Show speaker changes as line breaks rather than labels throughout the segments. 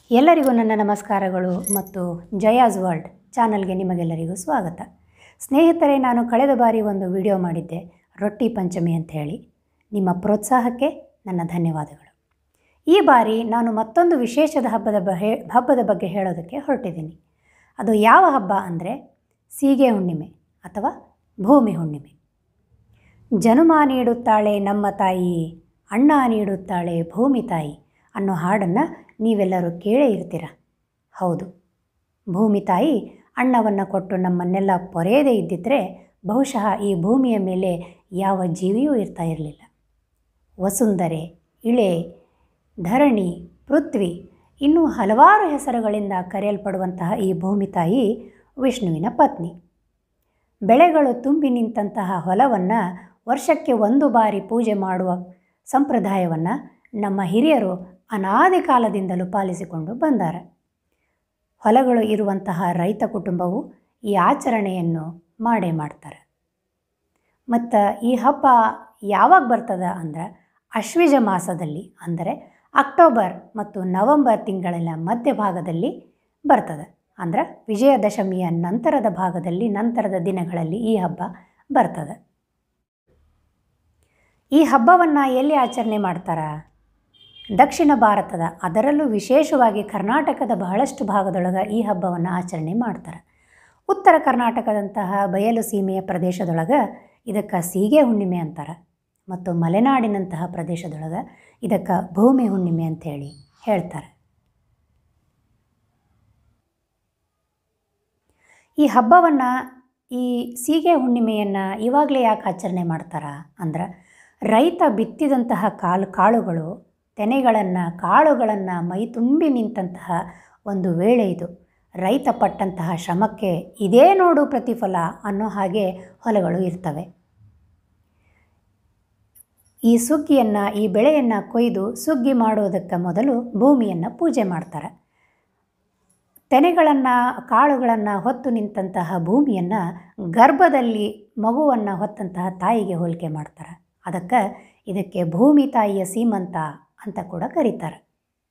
ಎಲ್ಲರಿಗೂ ನನ್ನ ನಮಸ್ಕಾರಗಳು ಮತ್ತು ಜಯಾಸ್ ವರ್ಲ್ಡ್ ಚಾನಲ್ಗೆ ನಿಮಗೆಲ್ಲರಿಗೂ ಸ್ವಾಗತ ಸ್ನೇಹಿತರೆ ನಾನು ಕಳೆದ ಬಾರಿ ಒಂದು ವಿಡಿಯೋ ಮಾಡಿದ್ದೆ ರೊಟ್ಟಿ ಪಂಚಮಿ ಅಂತ ಹೇಳಿ ನಿಮ್ಮ ಪ್ರೋತ್ಸಾಹಕ್ಕೆ ನನ್ನ ಧನ್ಯವಾದಗಳು ಈ ಬಾರಿ ನಾನು ಮತ್ತೊಂದು ವಿಶೇಷದ ಹಬ್ಬದ ಬ ಹೇ ಹಬ್ಬದ ಬಗ್ಗೆ ಹೇಳೋದಕ್ಕೆ ಹೊರಟಿದ್ದೀನಿ ಅದು ಯಾವ ಹಬ್ಬ ಅಂದರೆ ಸೀಗೆ ಹುಣ್ಣಿಮೆ ಅಥವಾ ಭೂಮಿ ಹುಣ್ಣಿಮೆ ಜನುಮ ನೀಡುತ್ತಾಳೆ ನಮ್ಮ ತಾಯಿ ಅಣ್ಣ ನೀಡುತ್ತಾಳೆ ಭೂಮಿ ತಾಯಿ ಅನ್ನೋ ಹಾಡನ್ನು ನೀವೆಲ್ಲರೂ ಕೇಳೇ ಇರ್ತೀರ ಹೌದು ಭೂಮಿ ತಾಯಿ ಅಣ್ಣವನ್ನು ಕೊಟ್ಟು ನಮ್ಮನ್ನೆಲ್ಲ ಪೊರೆಯದೇ ಇದ್ದಿದ್ದರೆ ಬಹುಶಃ ಈ ಭೂಮಿಯ ಮೇಲೆ ಯಾವ ಜೀವಿಯೂ ಇರ್ತಾ ಇರಲಿಲ್ಲ ವಸುಂಧರೆ ಇಳೆ ಧರಣಿ ಪೃಥ್ವಿ ಇನ್ನೂ ಹಲವಾರು ಹೆಸರುಗಳಿಂದ ಕರೆಯಲ್ಪಡುವಂತಹ ಈ ಭೂಮಿ ತಾಯಿ ವಿಷ್ಣುವಿನ ಪತ್ನಿ ಬೆಳೆಗಳು ತುಂಬಿ ನಿಂತಹ ಹೊಲವನ್ನು ವರ್ಷಕ್ಕೆ ಒಂದು ಬಾರಿ ಪೂಜೆ ಮಾಡುವ ಸಂಪ್ರದಾಯವನ್ನು ನಮ್ಮ ಹಿರಿಯರು ಅನಾದಿ ಕಾಲದಿಂದಲೂ ಪಾಲಿಸಿಕೊಂಡು ಬಂದಾರೆ ಹೊಲಗಳು ಇರುವಂತಹ ರೈತ ಕುಟುಂಬವು ಈ ಆಚರಣೆಯನ್ನು ಮಾಡೇ ಮಾಡ್ತಾರೆ ಮತ್ತು ಈ ಹಬ್ಬ ಯಾವಾಗ ಬರ್ತದ ಅಂದ್ರೆ ಅಶ್ವಿಜ ಮಾಸದಲ್ಲಿ ಅಂದರೆ ಅಕ್ಟೋಬರ್ ಮತ್ತು ನವಂಬರ್ ತಿಂಗಳ ಮಧ್ಯಭಾಗದಲ್ಲಿ ಬರ್ತದೆ ಅಂದ್ರೆ ವಿಜಯದಶಮಿಯ ನಂತರದ ಭಾಗದಲ್ಲಿ ನಂತರದ ದಿನಗಳಲ್ಲಿ ಈ ಹಬ್ಬ ಬರ್ತದೆ ಈ ಹಬ್ಬವನ್ನು ಎಲ್ಲಿ ಆಚರಣೆ ಮಾಡ್ತಾರೆ ದಕ್ಷಿಣ ಭಾರತದ ಅದರಲ್ಲೂ ವಿಶೇಷವಾಗಿ ಕರ್ನಾಟಕದ ಬಹಳಷ್ಟು ಭಾಗದೊಳಗೆ ಈ ಹಬ್ಬವನ್ನು ಆಚರಣೆ ಮಾಡ್ತಾರೆ ಉತ್ತರ ಕರ್ನಾಟಕದಂತಹ ಬಯಲು ಸೀಮೆಯ ಪ್ರದೇಶದೊಳಗೆ ಇದಕ್ಕೆ ಸೀಗೆ ಹುಣ್ಣಿಮೆ ಅಂತಾರೆ ಮತ್ತು ಮಲೆನಾಡಿನಂತಹ ಪ್ರದೇಶದೊಳಗೆ ಇದಕ್ಕೆ ಭೂಮಿ ಹುಣ್ಣಿಮೆ ಅಂಥೇಳಿ ಹೇಳ್ತಾರೆ ಈ ಹಬ್ಬವನ್ನು ಈ ಸೀಗೆ ಹುಣ್ಣಿಮೆಯನ್ನು ಇವಾಗಲೇ ಯಾಕೆ ಆಚರಣೆ ಮಾಡ್ತಾರೆ ಅಂದ್ರೆ ರೈತ ಬಿತ್ತಿದಂತಹ ಕಾಲು ಕಾಳುಗಳು ತೆನೆಗಳನ್ನು ಕಾಳುಗಳನ್ನು ಮೈ ತುಂಬಿ ನಿಂತಹ ಒಂದು ವೇಳೆ ಇದು ರೈತ ಪಟ್ಟಂತಹ ಶ್ರಮಕ್ಕೆ ಇದೇ ನೋಡು ಪ್ರತಿಫಲ ಅನ್ನೋ ಹಾಗೆ ಹೊಲಗಳು ಇರ್ತವೆ ಈ ಸುಗ್ಗಿಯನ್ನು ಈ ಬೆಳೆಯನ್ನು ಕೊಯ್ದು ಸುಗ್ಗಿ ಮಾಡೋದಕ್ಕೆ ಮೊದಲು ಭೂಮಿಯನ್ನು ಪೂಜೆ ಮಾಡ್ತಾರೆ ತೆನೆಗಳನ್ನು ಕಾಳುಗಳನ್ನು ಹೊತ್ತು ನಿಂತಹ ಭೂಮಿಯನ್ನು ಗರ್ಭದಲ್ಲಿ ಮಗುವನ್ನು ಹೊತ್ತಂತಹ ತಾಯಿಗೆ ಹೋಲಿಕೆ ಮಾಡ್ತಾರೆ ಅದಕ್ಕೆ ಇದಕ್ಕೆ ಭೂಮಿ ತಾಯಿಯ ಸೀಮಂತ ಅಂತ ಕೂಡ ಕರೀತಾರೆ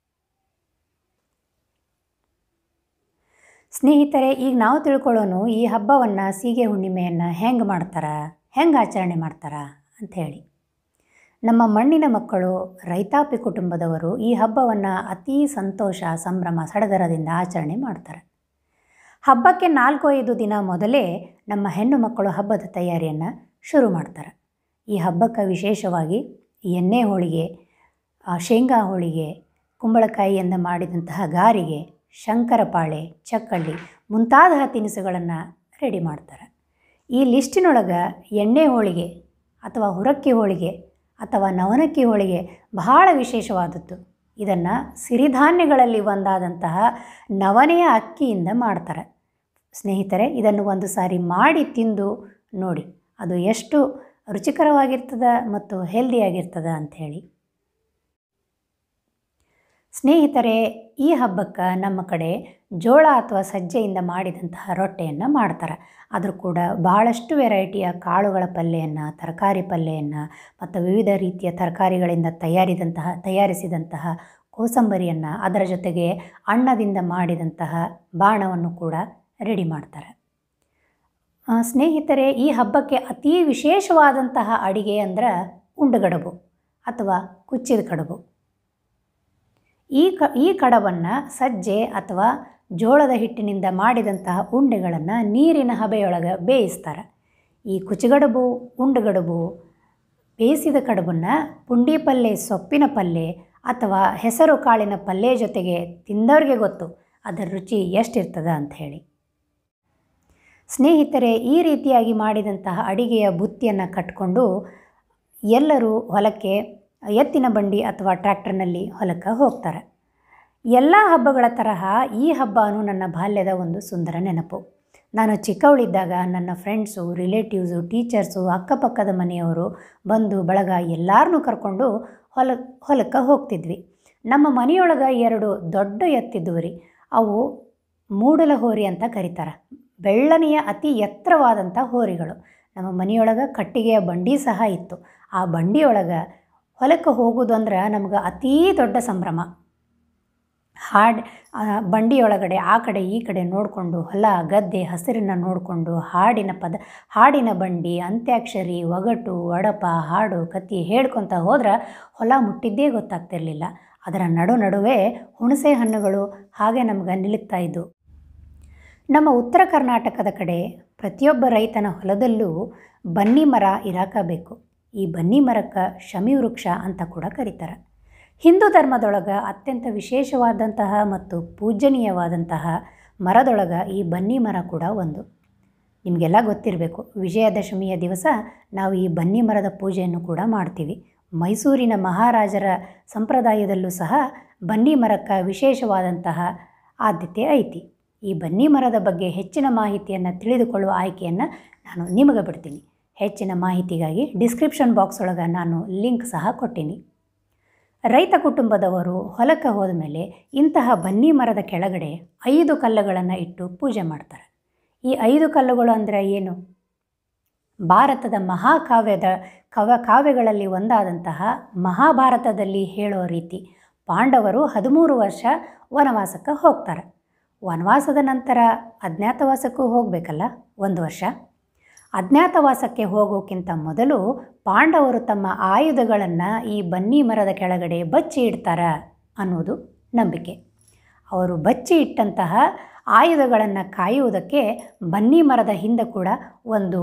ಸ್ನೇಹಿತರೆ ಈಗ ನಾವು ತಿಳ್ಕೊಳ್ಳೋನು ಈ ಹಬ್ಬವನ್ನು ಸೀಗೆ ಹುಣ್ಣಿಮೆಯನ್ನು ಹೆಂಗೆ ಮಾಡ್ತಾರೆ ಹೆಂಗೆ ಆಚರಣೆ ಮಾಡ್ತಾರೆ ಅಂಥೇಳಿ ನಮ್ಮ ಮಣ್ಣಿನ ಮಕ್ಕಳು ರೈತಾಪಿ ಕುಟುಂಬದವರು ಈ ಹಬ್ಬವನ್ನು ಅತೀ ಸಂತೋಷ ಸಂಭ್ರಮ ಸಡಗರದಿಂದ ಆಚರಣೆ ಮಾಡ್ತಾರೆ ಹಬ್ಬಕ್ಕೆ ನಾಲ್ಕು ಐದು ದಿನ ಮೊದಲೇ ನಮ್ಮ ಹೆಣ್ಣು ಮಕ್ಕಳು ಹಬ್ಬದ ತಯಾರಿಯನ್ನು ಶುರು ಮಾಡ್ತಾರೆ ಈ ಹಬ್ಬಕ್ಕೆ ವಿಶೇಷವಾಗಿ ಎಣ್ಣೆ ಹೋಳಿಗೆ ಶೇಂಗಾ ಹೋಳಿಗೆ ಕುಂಬಳಕಾಯಿಯಿಂದ ಮಾಡಿದಂತಹ ಗಾರಿಗೆ ಶಂಕರಪಾಳೆ ಚಕ್ಕಳ್ಳಿ ಮುಂತಾದ ತಿನಿಸುಗಳನ್ನು ರೆಡಿ ಮಾಡ್ತಾರೆ ಈ ಲಿಸ್ಟಿನೊಳಗೆ ಎಣ್ಣೆ ಹೋಳಿಗೆ ಅಥವಾ ಹುರಕ್ಕಿ ಹೋಳಿಗೆ ಅಥವಾ ನವನಕ್ಕಿ ಹೋಳಿಗೆ ಬಹಳ ವಿಶೇಷವಾದದ್ದು ಇದನ್ನು ಸಿರಿಧಾನ್ಯಗಳಲ್ಲಿ ಒಂದಾದಂತಹ ನವನೆಯ ಅಕ್ಕಿಯಿಂದ ಮಾಡ್ತಾರೆ ಸ್ನೇಹಿತರೆ ಇದನ್ನು ಒಂದು ಸಾರಿ ಮಾಡಿ ತಿಂದು ನೋಡಿ ಅದು ಎಷ್ಟು ರುಚಿಕರವಾಗಿರ್ತದ ಮತ್ತು ಹೆಲ್ದಿಯಾಗಿರ್ತದ ಅಂಥೇಳಿ ಸ್ನೇಹಿತರೆ ಈ ಹಬ್ಬಕ್ಕೆ ನಮ್ಮ ಕಡೆ ಜೋಳ ಅಥವಾ ಸಜ್ಜೆಯಿಂದ ಮಾಡಿದಂತಹ ರೊಟ್ಟೆಯನ್ನು ಮಾಡ್ತಾರೆ ಆದರೂ ಕೂಡ ಬಹಳಷ್ಟು ವೆರೈಟಿಯ ಕಾಳುಗಳ ಪಲ್ಯವನ್ನು ತರಕಾರಿ ಪಲ್ಯವನ್ನು ಮತ್ತು ವಿವಿಧ ರೀತಿಯ ತರಕಾರಿಗಳಿಂದ ತಯಾರಿದಂತಹ ತಯಾರಿಸಿದಂತಹ ಕೋಸಂಬರಿಯನ್ನು ಅದರ ಜೊತೆಗೆ ಅನ್ನದಿಂದ ಮಾಡಿದಂತಹ ಬಾಣವನ್ನು ಕೂಡ ರೆಡಿ ಮಾಡ್ತಾರೆ ಸ್ನೇಹಿತರೆ ಈ ಹಬ್ಬಕ್ಕೆ ಅತೀ ವಿಶೇಷವಾದಂತಹ ಅಡಿಗೆ ಅಂದ್ರೆ ಉಂಡುಗಡುಬು ಅಥವಾ ಕುಚ್ಚಿದ ಕಡುಬು ಈ ಕ ಈ ಕಡವನ್ನು ಸಜ್ಜೆ ಅಥವಾ ಜೋಳದ ಹಿಟ್ಟಿನಿಂದ ಮಾಡಿದಂತಹ ಉಂಡೆಗಳನ್ನು ನೀರಿನ ಹಬೆಯೊಳಗೆ ಬೇಯಿಸ್ತಾರೆ ಈ ಕುಚಿಗಡುಬು ಉಂಡುಗಡುಬು ಬೇಯಿಸಿದ ಕಡುಬನ್ನು ಪುಂಡಿ ಪಲ್ಯ ಸೊಪ್ಪಿನ ಪಲ್ಯ ಅಥವಾ ಹೆಸರು ಕಾಳಿನ ಪಲ್ಯ ಜೊತೆಗೆ ತಿಂದವ್ರಿಗೆ ಗೊತ್ತು ಅದರ ರುಚಿ ಎಷ್ಟಿರ್ತದ ಅಂಥೇಳಿ ಸ್ನೇಹಿತರೆ ಈ ರೀತಿಯಾಗಿ ಮಾಡಿದಂತಹ ಅಡಿಗೆಯ ಬುತ್ತಿಯನ್ನು ಕಟ್ಕೊಂಡು ಎಲ್ಲರೂ ಹೊಲಕ್ಕೆ ಎತ್ತಿನ ಬಂಡಿ ಅಥವಾ ಟ್ರ್ಯಾಕ್ಟರ್ನಲ್ಲಿ ಹೊಲಕ್ಕೆ ಹೋಗ್ತಾರೆ ಎಲ್ಲ ಹಬ್ಬಗಳ ತರಹ ಈ ಹಬ್ಬವೂ ನನ್ನ ಬಾಲ್ಯದ ಒಂದು ಸುಂದರ ನೆನಪು ನಾನು ಚಿಕ್ಕವಳಿದ್ದಾಗ ನನ್ನ ಫ್ರೆಂಡ್ಸು ರಿಲೇಟಿವ್ಸು ಟೀಚರ್ಸು ಅಕ್ಕಪಕ್ಕದ ಮನೆಯವರು ಬಂಧು ಬಳಗ ಎಲ್ಲರನ್ನೂ ಕರ್ಕೊಂಡು ಹೊಲ ಹೊಲಕ್ಕೆ ಹೋಗ್ತಿದ್ವಿ ನಮ್ಮ ಮನೆಯೊಳಗೆ ಎರಡು ದೊಡ್ಡ ಎತ್ತಿದ್ವು ರೀ ಅವು ಮೂಡಲ ಹೋರಿ ಅಂತ ಕರೀತಾರೆ ಬೆಳ್ಳನೆಯ ಅತಿ ಎತ್ತರವಾದಂಥ ಹೋರಿಗಳು ನಮ್ಮ ಮನೆಯೊಳಗೆ ಕಟ್ಟಿಗೆಯ ಬಂಡಿ ಸಹ ಇತ್ತು ಆ ಬಂಡಿಯೊಳಗೆ ಹೊಲಕ್ಕೆ ಹೋಗೋದು ಅಂದ್ರೆ ನಮ್ಗೆ ಅತೀ ದೊಡ್ಡ ಸಂಭ್ರಮ ಹಾಡು ಆ, ಬಂಡಿಯೊಳಗಡೆ ಆ ಕಡೆ ಈ ಕಡೆ ನೋಡಿಕೊಂಡು ಹೊಲ ಗದ್ದೆ ಹಸಿರನ್ನು ನೋಡಿಕೊಂಡು ಹಾಡಿನ ಪದ ಹಾಡಿನ ಬಂಡಿ ಅಂತ್ಯಾಕ್ಷರಿ ಒಗಟು ಒಡಪ ಹಾಡು ಕತ್ತಿ ಹೇಳ್ಕೊತ ಹೋದ್ರೆ ಹೊಲ ಮುಟ್ಟಿದ್ದೇ ಗೊತ್ತಾಗ್ತಿರ್ಲಿಲ್ಲ ಅದರ ನಡು ನಡುವೆ ಹುಣಸೆ ಹಣ್ಣುಗಳು ಹಾಗೆ ನಮ್ಗೆ ನಿಲುಕ್ತಾ ಇದ್ದು ನಮ್ಮ ಉತ್ತರ ಕರ್ನಾಟಕದ ಕಡೆ ಪ್ರತಿಯೊಬ್ಬ ರೈತನ ಹೊಲದಲ್ಲೂ ಬನ್ನಿ ಮರ ಇರಾಕಬೇಕು ಈ ಬನ್ನಿ ಮರಕ್ಕೆ ಶಮಿ ವೃಕ್ಷ ಅಂತ ಕೂಡ ಕರೀತಾರೆ ಹಿಂದೂ ಧರ್ಮದೊಳಗೆ ಅತ್ಯಂತ ವಿಶೇಷವಾದಂತಹ ಮತ್ತು ಪೂಜನೀಯವಾದಂತಹ ಮರದೊಳಗೆ ಈ ಬನ್ನಿ ಮರ ಕೂಡ ಒಂದು ನಿಮಗೆಲ್ಲ ಗೊತ್ತಿರಬೇಕು ವಿಜಯದಶಮಿಯ ದಿವಸ ನಾವು ಈ ಬನ್ನಿ ಮರದ ಪೂಜೆಯನ್ನು ಕೂಡ ಮಾಡ್ತೀವಿ ಮೈಸೂರಿನ ಮಹಾರಾಜರ ಸಂಪ್ರದಾಯದಲ್ಲೂ ಸಹ ಬನ್ನಿ ಮರಕ್ಕೆ ವಿಶೇಷವಾದಂತಹ ಆದ್ಯತೆ ಐತಿ ಈ ಬನ್ನಿ ಮರದ ಬಗ್ಗೆ ಹೆಚ್ಚಿನ ಮಾಹಿತಿಯನ್ನು ತಿಳಿದುಕೊಳ್ಳುವ ಆಯ್ಕೆಯನ್ನು ನಾನು ನಿಮಗೆ ಬಿಡ್ತೀನಿ ಹೆಚ್ಚಿನ ಮಾಹಿತಿಗಾಗಿ ಡಿಸ್ಕ್ರಿಪ್ಷನ್ ಬಾಕ್ಸ್ ಒಳಗೆ ನಾನು ಲಿಂಕ್ ಸಹ ಕೊಟ್ಟೀನಿ ರೈತ ಕುಟುಂಬದವರು ಹೊಲಕ್ಕೆ ಹೋದ ಮೇಲೆ ಇಂತಹ ಬನ್ನಿ ಮರದ ಕೆಳಗಡೆ ಐದು ಕಲ್ಲುಗಳನ್ನು ಇಟ್ಟು ಪೂಜೆ ಮಾಡ್ತಾರೆ ಈ ಐದು ಕಲ್ಲುಗಳು ಅಂದರೆ ಏನು ಭಾರತದ ಮಹಾಕಾವ್ಯದ ಕವ ಕಾವ್ಯಗಳಲ್ಲಿ ಒಂದಾದಂತಹ ಮಹಾಭಾರತದಲ್ಲಿ ಹೇಳೋ ರೀತಿ ಪಾಂಡವರು ಹದಿಮೂರು ವರ್ಷ ವನವಾಸಕ್ಕೆ ಹೋಗ್ತಾರೆ ವನವಾಸದ ನಂತರ ಅಜ್ಞಾತವಾಸಕ್ಕೂ ಹೋಗಬೇಕಲ್ಲ ಒಂದು ವರ್ಷ ಅಜ್ಞಾತವಾಸಕ್ಕೆ ಹೋಗೋಕ್ಕಿಂತ ಮೊದಲು ಪಾಂಡವರು ತಮ್ಮ ಆಯುಧಗಳನ್ನು ಈ ಬನ್ನಿ ಮರದ ಕೆಳಗಡೆ ಬಚ್ಚಿ ಇಡ್ತಾರ ಅನ್ನೋದು ನಂಬಿಕೆ ಅವರು ಬಚ್ಚಿ ಇಟ್ಟಂತಹ ಆಯುಧಗಳನ್ನು ಕಾಯುವುದಕ್ಕೆ ಬನ್ನಿ ಮರದ ಹಿಂದೆ ಕೂಡ ಒಂದು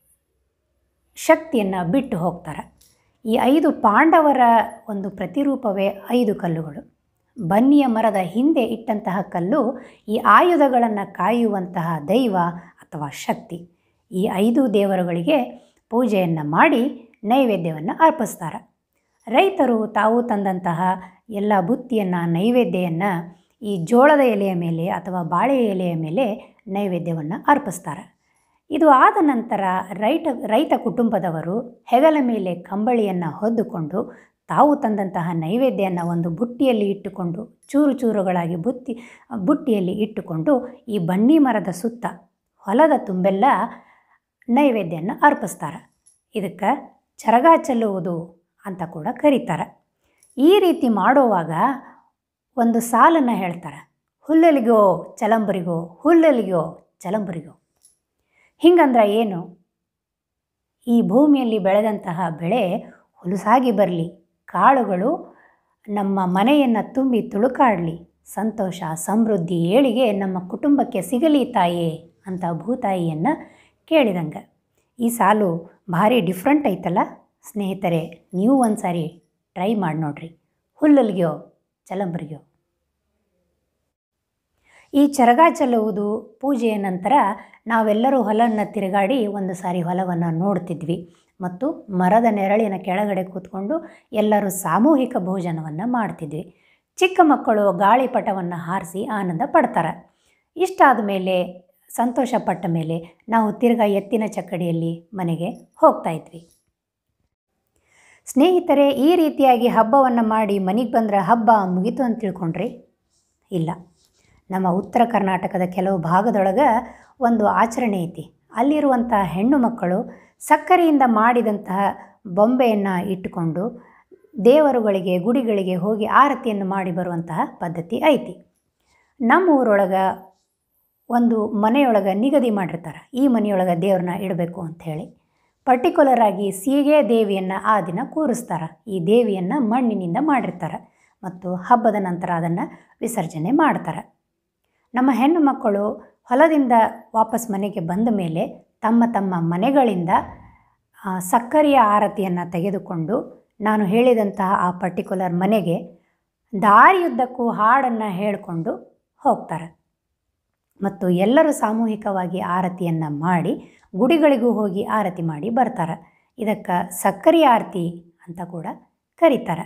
ಶಕ್ತಿಯನ್ನು ಬಿಟ್ಟು ಹೋಗ್ತಾರೆ ಈ ಐದು ಪಾಂಡವರ ಒಂದು ಪ್ರತಿರೂಪವೇ ಐದು ಕಲ್ಲುಗಳು ಬನ್ನಿಯ ಮರದ ಹಿಂದೆ ಇಟ್ಟಂತಹ ಕಲ್ಲು ಈ ಆಯುಧಗಳನ್ನು ಕಾಯುವಂತಹ ದೈವ ಅಥವಾ ಶಕ್ತಿ ಈ ಐದು ದೇವರುಗಳಿಗೆ ಪೂಜೆಯನ್ನು ಮಾಡಿ ನೈವೇದ್ಯವನ್ನು ಅರ್ಪಿಸ್ತಾರೆ ರೈತರು ತಾವು ತಂದಂತಹ ಎಲ್ಲ ಬುತ್ತಿಯನ್ನು ನೈವೇದ್ಯವನ್ನು ಈ ಜೋಳದ ಎಲೆಯ ಮೇಲೆ ಅಥವಾ ಬಾಳೆ ಎಲೆಯ ಮೇಲೆ ನೈವೇದ್ಯವನ್ನು ಅರ್ಪಿಸ್ತಾರೆ ಇದು ಆದ ನಂತರ ರೈತ ರೈತ ಕುಟುಂಬದವರು ಹೆಗಲ ಮೇಲೆ ಕಂಬಳಿಯನ್ನು ಹೊದ್ದುಕೊಂಡು ತಾವು ತಂದಂತಹ ನೈವೇದ್ಯವನ್ನು ಒಂದು ಬುಟ್ಟಿಯಲ್ಲಿ ಇಟ್ಟುಕೊಂಡು ಚೂರು ಚೂರುಗಳಾಗಿ ಬುತ್ತಿ ಬುಟ್ಟಿಯಲ್ಲಿ ಇಟ್ಟುಕೊಂಡು ಈ ಬನ್ನಿ ಮರದ ಸುತ್ತ ಹೊಲದ ತುಂಬೆಲ್ಲ ನೈವೇದ್ಯವನ್ನು ಅರ್ಪಿಸ್ತಾರೆ ಇದಕ್ಕೆ ಚರಗ ಚೆಲ್ಲುವುದು ಅಂತ ಕೂಡ ಕರೀತಾರೆ ಈ ರೀತಿ ಮಾಡುವಾಗ ಒಂದು ಸಾಲನ್ನು ಹೇಳ್ತಾರೆ ಹುಲ್ಲಲಿಗೋ ಚಲಂಬರಿಗೋ ಹುಲ್ಲಲಿಗೋ ಚಲಂಬರಿಗೋ ಹಿಂಗಂದ್ರೆ ಏನು ಈ ಭೂಮಿಯಲ್ಲಿ ಬೆಳೆದಂತಹ ಬೆಳೆ ಹುಲುಸಾಗಿ ಬರಲಿ ಕಾಳುಗಳು ನಮ್ಮ ಮನೆಯನ್ನು ತುಂಬಿ ತುಳುಕಾಡಲಿ ಸಂತೋಷ ಸಮೃದ್ಧಿ ಏಳಿಗೆ ನಮ್ಮ ಕುಟುಂಬಕ್ಕೆ ಸಿಗಲಿ ತಾಯೇ ಅಂತ ಭೂತಾಯಿಯನ್ನು ಕೇಳಿದಂಗೆ ಈ ಸಾಲು ಭಾರಿ ಡಿಫ್ರೆಂಟ್ ಐತಲ್ಲ ಸ್ನೇಹಿತರೆ ನೀವು ಒಂದು ಸಾರಿ ಟ್ರೈ ಮಾಡಿ ನೋಡ್ರಿ ಹುಲ್ಲಲ್ಗ್ಯೋ ಚಲಂಬರಿಗ್ಯೋ ಈ ಚರಗ ಚೆಲ್ಲುವುದು ಪೂಜೆಯ ನಂತರ ನಾವೆಲ್ಲರೂ ಹೊಲವನ್ನು ತಿರುಗಾಡಿ ಒಂದು ಸಾರಿ ಹೊಲವನ್ನು ನೋಡ್ತಿದ್ವಿ ಮತ್ತು ಮರದ ನೆರಳಿನ ಕೆಳಗಡೆ ಕೂತ್ಕೊಂಡು ಎಲ್ಲರೂ ಸಾಮೂಹಿಕ ಭೋಜನವನ್ನು ಮಾಡ್ತಿದ್ವಿ ಚಿಕ್ಕ ಮಕ್ಕಳು ಗಾಳಿಪಟವನ್ನು ಹಾರಿಸಿ ಆನಂದ ಪಡ್ತಾರೆ ಇಷ್ಟಾದ ಮೇಲೆ ಸಂತೋಷ ಪಟ್ಟ ಮೇಲೆ ನಾವು ತಿರ್ಗಾ ಎತ್ತಿನ ಚಕ್ಕಡಿಯಲ್ಲಿ ಮನೆಗೆ ಹೋಗ್ತಾ ಇದ್ವಿ ಸ್ನೇಹಿತರೆ ಈ ರೀತಿಯಾಗಿ ಹಬ್ಬವನ್ನು ಮಾಡಿ ಮನೆಗೆ ಬಂದರೆ ಹಬ್ಬ ಮುಗೀತು ಅಂತ ತಿಳ್ಕೊಂಡ್ರಿ ಇಲ್ಲ ನಮ್ಮ ಉತ್ತರ ಕರ್ನಾಟಕದ ಕೆಲವು ಭಾಗದೊಳಗೆ ಒಂದು ಆಚರಣೆ ಐತಿ ಅಲ್ಲಿರುವಂಥ ಹೆಣ್ಣು ಮಕ್ಕಳು ಸಕ್ಕರೆಯಿಂದ ಮಾಡಿದಂತಹ ಬೊಂಬೆಯನ್ನು ಇಟ್ಟುಕೊಂಡು ದೇವರುಗಳಿಗೆ ಗುಡಿಗಳಿಗೆ ಹೋಗಿ ಆರತಿಯನ್ನು ಮಾಡಿ ಬರುವಂತಹ ಪದ್ಧತಿ ಐತಿ ನಮ್ಮ ಊರೊಳಗೆ ಒಂದು ಮನೆಯೊಳಗೆ ನಿಗದಿ ಮಾಡಿರ್ತಾರೆ ಈ ಮನೆಯೊಳಗೆ ದೇವ್ರನ್ನ ಇಡಬೇಕು ಅಂಥೇಳಿ ಪರ್ಟಿಕ್ಯುಲರ್ ಆಗಿ ಸೀಗೆ ದೇವಿಯನ್ನು ಆ ದಿನ ಕೂರಿಸ್ತಾರೆ ಈ ದೇವಿಯನ್ನು ಮಣ್ಣಿನಿಂದ ಮಾಡಿರ್ತಾರೆ ಮತ್ತು ಹಬ್ಬದ ನಂತರ ಅದನ್ನು ವಿಸರ್ಜನೆ ಮಾಡ್ತಾರೆ ನಮ್ಮ ಹೆಣ್ಣು ಮಕ್ಕಳು ಹೊಲದಿಂದ ವಾಪಸ್ ಮನೆಗೆ ಬಂದ ಮೇಲೆ ತಮ್ಮ ತಮ್ಮ ಮನೆಗಳಿಂದ ಆ, ಸಕ್ಕರೆಯ ಆರತಿಯನ್ನು ತೆಗೆದುಕೊಂಡು ನಾನು ಹೇಳಿದಂತಹ ಆ ಪರ್ಟಿಕ್ಯುಲರ್ ಮನೆಗೆ ದಾರಿಯುದ್ದಕ್ಕೂ ಹಾಡನ್ನು ಹೇಳಿಕೊಂಡು ಹೋಗ್ತಾರೆ ಮತ್ತು ಎಲ್ಲರೂ ಸಾಮೂಹಿಕವಾಗಿ ಆರತಿಯನ್ನು ಮಾಡಿ ಗುಡಿಗಳಿಗೂ ಹೋಗಿ ಆರತಿ ಮಾಡಿ ಬರ್ತಾರೆ ಇದಕ್ಕೆ ಸಕ್ಕರೆ ಆರತಿ ಅಂತ ಕೂಡ ಕರೀತಾರೆ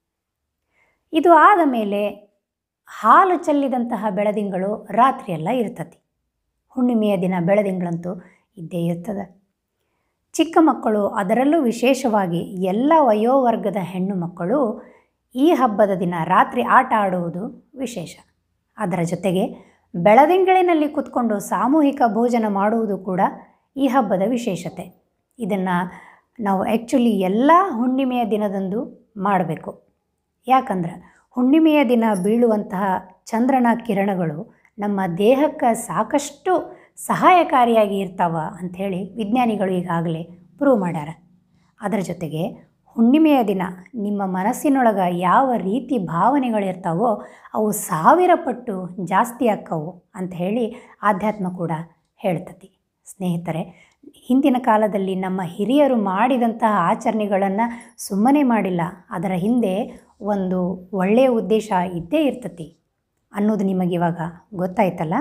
ಇದು ಆದ ಮೇಲೆ ಹಾಲು ಚೆಲ್ಲಿದಂತಹ ಬೆಳದಿಂಗಳು ರಾತ್ರಿಯೆಲ್ಲ ಇರ್ತತಿ ಹುಣ್ಣಿಮೆಯ ದಿನ ಬೆಳದಿಂಗಳಂತೂ ಇದ್ದೇ ಇರ್ತದೆ ಚಿಕ್ಕ ಮಕ್ಕಳು ಅದರಲ್ಲೂ ವಿಶೇಷವಾಗಿ ಎಲ್ಲ ವಯೋವರ್ಗದ ಹೆಣ್ಣು ಮಕ್ಕಳು ಈ ಹಬ್ಬದ ದಿನ ರಾತ್ರಿ ಆಟ ಆಡುವುದು ವಿಶೇಷ ಅದರ ಜೊತೆಗೆ ಬೆಳದಿಂಗಳಿನಲ್ಲಿ ಕೂತ್ಕೊಂಡು ಸಾಮೂಹಿಕ ಭೋಜನ ಮಾಡುವುದು ಕೂಡ ಈ ಹಬ್ಬದ ವಿಶೇಷತೆ ಇದನ್ನು ನಾವು ಆ್ಯಕ್ಚುಲಿ ಎಲ್ಲ ಹುಣ್ಣಿಮೆಯ ದಿನದಂದು ಮಾಡಬೇಕು ಯಾಕಂದ್ರೆ ಹುಣ್ಣಿಮೆಯ ದಿನ ಬೀಳುವಂತಹ ಚಂದ್ರನ ಕಿರಣಗಳು ನಮ್ಮ ದೇಹಕ್ಕೆ ಸಾಕಷ್ಟು ಸಹಾಯಕಾರಿಯಾಗಿ ಇರ್ತಾವ ಅಂಥೇಳಿ ವಿಜ್ಞಾನಿಗಳು ಈಗಾಗಲೇ ಪ್ರೂವ್ ಮಾಡ್ಯಾರ ಅದರ ಜೊತೆಗೆ ಹುಣ್ಣಿಮೆಯ ದಿನ ನಿಮ್ಮ ಮನಸ್ಸಿನೊಳಗೆ ಯಾವ ರೀತಿ ಭಾವನೆಗಳಿರ್ತಾವೋ ಅವು ಸಾವಿರ ಪಟ್ಟು ಜಾಸ್ತಿ ಆಕ್ಕವು ಅಂತ ಹೇಳಿ ಆಧ್ಯಾತ್ಮ ಕೂಡ ಹೇಳ್ತತಿ ಸ್ನೇಹಿತರೆ ಹಿಂದಿನ ಕಾಲದಲ್ಲಿ ನಮ್ಮ ಹಿರಿಯರು ಮಾಡಿದಂತಹ ಆಚರಣೆಗಳನ್ನು ಸುಮ್ಮನೆ ಮಾಡಿಲ್ಲ ಅದರ ಹಿಂದೆ ಒಂದು ಒಳ್ಳೆಯ ಉದ್ದೇಶ ಇದ್ದೇ ಇರ್ತತಿ ಅನ್ನೋದು ನಿಮಗಿವಾಗ ಗೊತ್ತಾಯ್ತಲ್ಲ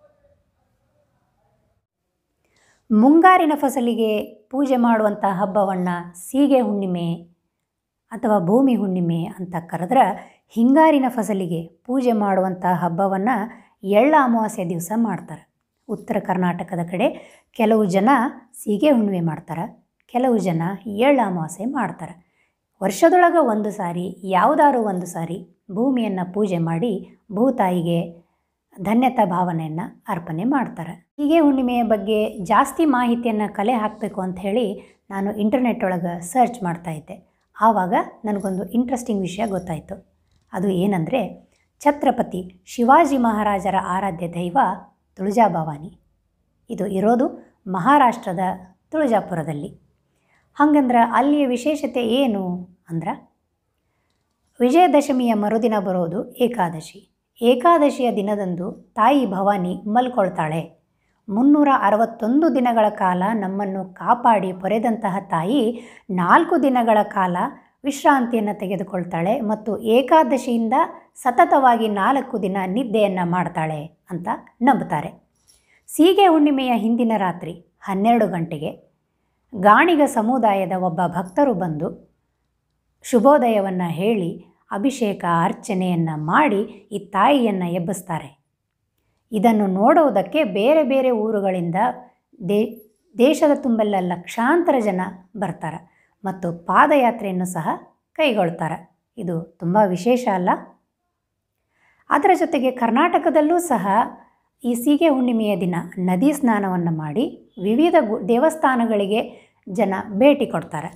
ಮುಂಗಾರಿನ ಫಸಲಿಗೆ ಪೂಜೆ ಮಾಡುವಂಥ ಹಬ್ಬವನ್ನು ಸೀಗೆ ಹುಣ್ಣಿಮೆ ಅಥವಾ ಭೂಮಿ ಹುಣ್ಣಿಮೆ ಅಂತ ಕರೆದ್ರೆ ಹಿಂಗಾರಿನ ಫಸಲಿಗೆ ಪೂಜೆ ಮಾಡುವಂಥ ಹಬ್ಬವನ್ನು ಎಳ್ಳ ಅಮಾವಾಸ್ಯೆ ದಿವಸ ಮಾಡ್ತಾರೆ ಉತ್ತರ ಕರ್ನಾಟಕದ ಕಡೆ ಕೆಲವು ಜನ ಸೀಗೆ ಹುಣ್ಣಿಮೆ ಮಾಡ್ತಾರೆ ಕೆಲವು ಜನ ಎಳ್ಳ ಅಮಾವಾಸ್ಯೆ ಮಾಡ್ತಾರೆ ವರ್ಷದೊಳಗೆ ಒಂದು ಸಾರಿ ಯಾವುದಾದ್ರು ಒಂದು ಸಾರಿ ಭೂಮಿಯನ್ನು ಪೂಜೆ ಮಾಡಿ ಭೂತಾಯಿಗೆ ಧನ್ಯತಾ ಭಾವನೆಯನ್ನು ಅರ್ಪಣೆ ಮಾಡ್ತಾರೆ ಹೀಗೆ ಹುಣ್ಣಿಮೆಯ ಬಗ್ಗೆ ಜಾಸ್ತಿ ಮಾಹಿತಿಯನ್ನು ಕಲೆ ಹಾಕಬೇಕು ಅಂತ ಹೇಳಿ ನಾನು ಇಂಟರ್ನೆಟ್ ಒಳಗೆ ಸರ್ಚ್ ಮಾಡ್ತಾ ಇದ್ದೆ ಆವಾಗ ನನಗೊಂದು ಇಂಟ್ರೆಸ್ಟಿಂಗ್ ವಿಷಯ ಗೊತ್ತಾಯಿತು ಅದು ಏನಂದರೆ ಛತ್ರಪತಿ ಶಿವಾಜಿ ಮಹಾರಾಜರ ಆರಾಧ್ಯ ದೈವ ತುಳಜಾಭವಾನಿ ಇದು ಇರೋದು ಮಹಾರಾಷ್ಟ್ರದ ತುಳಜಾಪುರದಲ್ಲಿ ಹಂಗಂದ್ರೆ ಅಲ್ಲಿಯ ವಿಶೇಷತೆ ಏನು ಅಂದ್ರೆ ವಿಜಯದಶಮಿಯ ಮರುದಿನ ಬರೋದು ಏಕಾದಶಿ ಏಕಾದಶಿಯ ದಿನದಂದು ತಾಯಿ ಭವಾನಿ ಮಲ್ಕೊಳ್ತಾಳೆ ಮುನ್ನೂರ ಅರವತ್ತೊಂದು ದಿನಗಳ ಕಾಲ ನಮ್ಮನ್ನು ಕಾಪಾಡಿ ಪೊರೆದಂತಹ ತಾಯಿ ನಾಲ್ಕು ದಿನಗಳ ಕಾಲ ವಿಶ್ರಾಂತಿಯನ್ನು ತೆಗೆದುಕೊಳ್ತಾಳೆ ಮತ್ತು ಏಕಾದಶಿಯಿಂದ ಸತತವಾಗಿ ನಾಲ್ಕು ದಿನ ನಿದ್ದೆಯನ್ನು ಮಾಡ್ತಾಳೆ ಅಂತ ನಂಬುತ್ತಾರೆ ಸೀಗೆ ಹುಣ್ಣಿಮೆಯ ಹಿಂದಿನ ರಾತ್ರಿ ಹನ್ನೆರಡು ಗಂಟೆಗೆ ಗಾಣಿಗ ಸಮುದಾಯದ ಒಬ್ಬ ಭಕ್ತರು ಬಂದು ಶುಭೋದಯವನ್ನು ಹೇಳಿ ಅಭಿಷೇಕ ಅರ್ಚನೆಯನ್ನು ಮಾಡಿ ಈ ತಾಯಿಯನ್ನು ಎಬ್ಬಿಸ್ತಾರೆ ಇದನ್ನು ನೋಡುವುದಕ್ಕೆ ಬೇರೆ ಬೇರೆ ಊರುಗಳಿಂದ ದೇ ದೇಶದ ತುಂಬೆಲ್ಲ ಲಕ್ಷಾಂತರ ಜನ ಬರ್ತಾರೆ ಮತ್ತು ಪಾದಯಾತ್ರೆಯನ್ನು ಸಹ ಕೈಗೊಳ್ತಾರೆ ಇದು ತುಂಬ ವಿಶೇಷ ಅಲ್ಲ ಅದರ ಜೊತೆಗೆ ಕರ್ನಾಟಕದಲ್ಲೂ ಸಹ ಈ ಸೀಗೆ ಹುಣ್ಣಿಮೆಯ ದಿನ ನದಿ ಸ್ನಾನವನ್ನು ಮಾಡಿ ವಿವಿಧ ಗು ದೇವಸ್ಥಾನಗಳಿಗೆ ಜನ ಭೇಟಿ ಕೊಡ್ತಾರೆ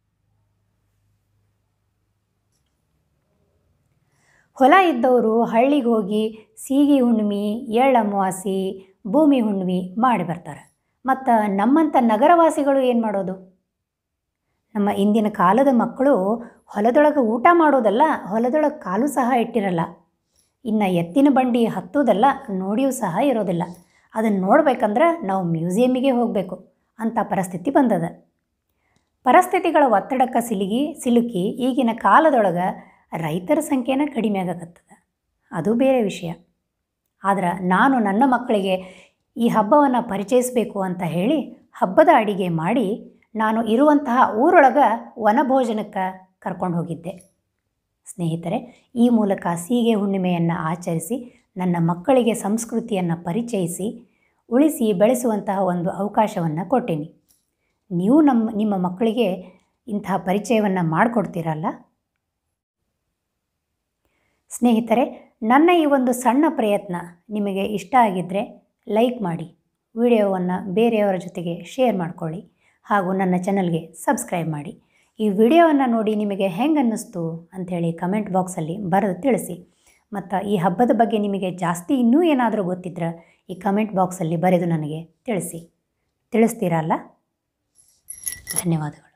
ಹೊಲ ಇದ್ದವರು ಹಳ್ಳಿಗೆ ಹೋಗಿ ಸೀಗಿ ಹುಣ್ಣಿಮೆ ಎಳ್ಳಮಾವಾಸಿ ಭೂಮಿ ಹುಣ್ಣಿಮೆ ಮಾಡಿ ಬರ್ತಾರೆ ಮತ್ತು ನಮ್ಮಂಥ ನಗರವಾಸಿಗಳು ಏನು ಮಾಡೋದು ನಮ್ಮ ಇಂದಿನ ಕಾಲದ ಮಕ್ಕಳು ಹೊಲದೊಳಗೆ ಊಟ ಮಾಡೋದಲ್ಲ ಹೊಲದೊಳಗೆ ಕಾಲು ಸಹ ಇಟ್ಟಿರಲ್ಲ ಇನ್ನು ಎತ್ತಿನ ಬಂಡಿ ಹತ್ತೋದಲ್ಲ ನೋಡಿಯೂ ಸಹ ಇರೋದಿಲ್ಲ ಅದನ್ನು ನೋಡ್ಬೇಕಂದ್ರೆ ನಾವು ಮ್ಯೂಸಿಯಮ್ಮಿಗೆ ಹೋಗಬೇಕು ಅಂಥ ಪರಿಸ್ಥಿತಿ ಬಂದದ ಪರಿಸ್ಥಿತಿಗಳ ಒತ್ತಡಕ್ಕೆ ಸಿಲುಗಿ ಸಿಲುಕಿ ಈಗಿನ ಕಾಲದೊಳಗೆ ರೈತರ ಸಂಖ್ಯೆನ ಕಡಿಮೆ ಆಗಕತ್ತದ ಅದು ಬೇರೆ ವಿಷಯ ಆದ್ರೆ ನಾನು ನನ್ನ ಮಕ್ಕಳಿಗೆ ಈ ಹಬ್ಬವನ್ನು ಪರಿಚಯಿಸಬೇಕು ಅಂತ ಹೇಳಿ ಹಬ್ಬದ ಅಡಿಗೆ ಮಾಡಿ ನಾನು ಇರುವಂತಹ ಊರೊಳಗೆ ವನಭೋಜನಕ್ಕೆ ಕರ್ಕೊಂಡು ಹೋಗಿದ್ದೆ ಸ್ನೇಹಿತರೆ ಈ ಮೂಲಕ ಸೀಗೆ ಹುಣ್ಣಿಮೆಯನ್ನು ಆಚರಿಸಿ ನನ್ನ ಮಕ್ಕಳಿಗೆ ಸಂಸ್ಕೃತಿಯನ್ನು ಪರಿಚಯಿಸಿ ಉಳಿಸಿ ಬೆಳೆಸುವಂತಹ ಒಂದು ಅವಕಾಶವನ್ನು ಕೊಟ್ಟೀನಿ ನೀವು ನಮ್ಮ ನಿಮ್ಮ ಮಕ್ಕಳಿಗೆ ಇಂತಹ ಪರಿಚಯವನ್ನು ಮಾಡಿಕೊಡ್ತೀರಲ್ಲ ಸ್ನೇಹಿತರೆ ನನ್ನ ಈ ಒಂದು ಸಣ್ಣ ಪ್ರಯತ್ನ ನಿಮಗೆ ಇಷ್ಟ ಆಗಿದ್ದರೆ ಲೈಕ್ ಮಾಡಿ ವಿಡಿಯೋವನ್ನು ಬೇರೆಯವರ ಜೊತೆಗೆ ಶೇರ್ ಮಾಡಿಕೊಳ್ಳಿ ಹಾಗೂ ನನ್ನ ಚಾನಲ್ಗೆ ಸಬ್ಸ್ಕ್ರೈಬ್ ಮಾಡಿ ಈ ವಿಡಿಯೋವನ್ನು ನೋಡಿ ನಿಮಗೆ ಹೆಂಗೆ ಅನ್ನಿಸ್ತು ಅಂಥೇಳಿ ಕಮೆಂಟ್ ಬಾಕ್ಸಲ್ಲಿ ಬರೆದು ತಿಳಿಸಿ ಮತ್ತು ಈ ಹಬ್ಬದ ಬಗ್ಗೆ ನಿಮಗೆ ಜಾಸ್ತಿ ಇನ್ನೂ ಏನಾದರೂ ಗೊತ್ತಿದ್ರೆ ಈ ಕಮೆಂಟ್ ಬಾಕ್ಸಲ್ಲಿ ಬರೆದು ನನಗೆ ತಿಳಿಸಿ ತಿಳಿಸ್ತೀರಲ್ಲ ಧನ್ಯವಾದಗಳು